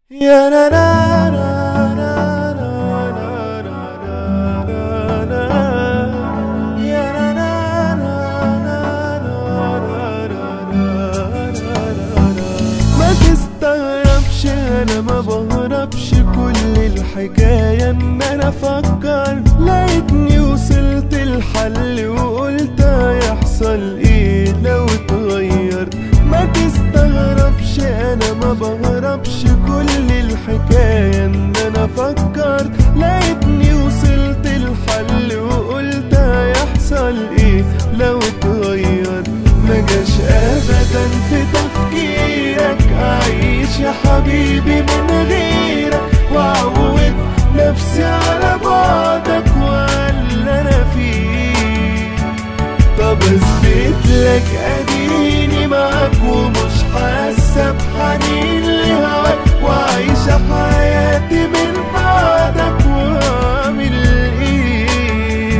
يا نا نا نا نا نا نا نا نا نا. يا نا نا نا نا نا نا نا نا نا. ما تستغربش انا ما بهربش كل الحكاية ان انا افكر لقيتني وصلت الحل وقلت هيحصل ايه لو اتغير ما تستغربش انا ما بهربش كل الحكاية ان انا افكر لقيتني وصلت الحل وقلت هيحصل ايه لو اتغير ما جاش ابدا في تفكيرك اعيش يا حبيبي من غيرك واعود نفسي على بعدك واللي انا فيه طب اثبت لك اديني معاك ومش حاسه بحنين لهواك وعايشه حياتي من بعدك واعمل ايه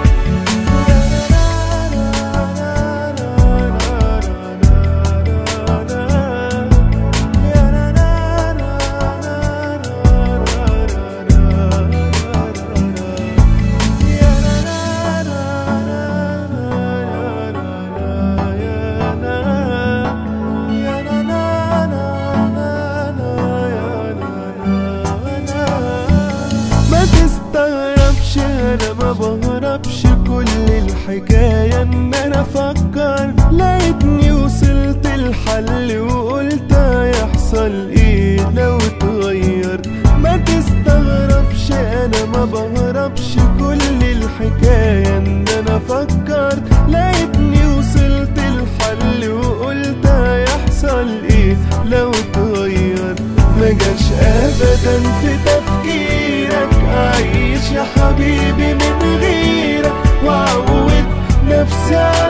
ما تستغربش انا ما بهربش كل الحكاية ان انا افكر لقيتني وصلت الحل وقلت هيحصل ايه لو اتغير ما تستغربش انا ما بهربش كل الحكاية ان انا افكر لقيتني وصلت الحل وقلت هيحصل ايه لو اتغير ما جاش ابدا في تفكيرك اعيش يا حبيبي من غيرك واعود نفسي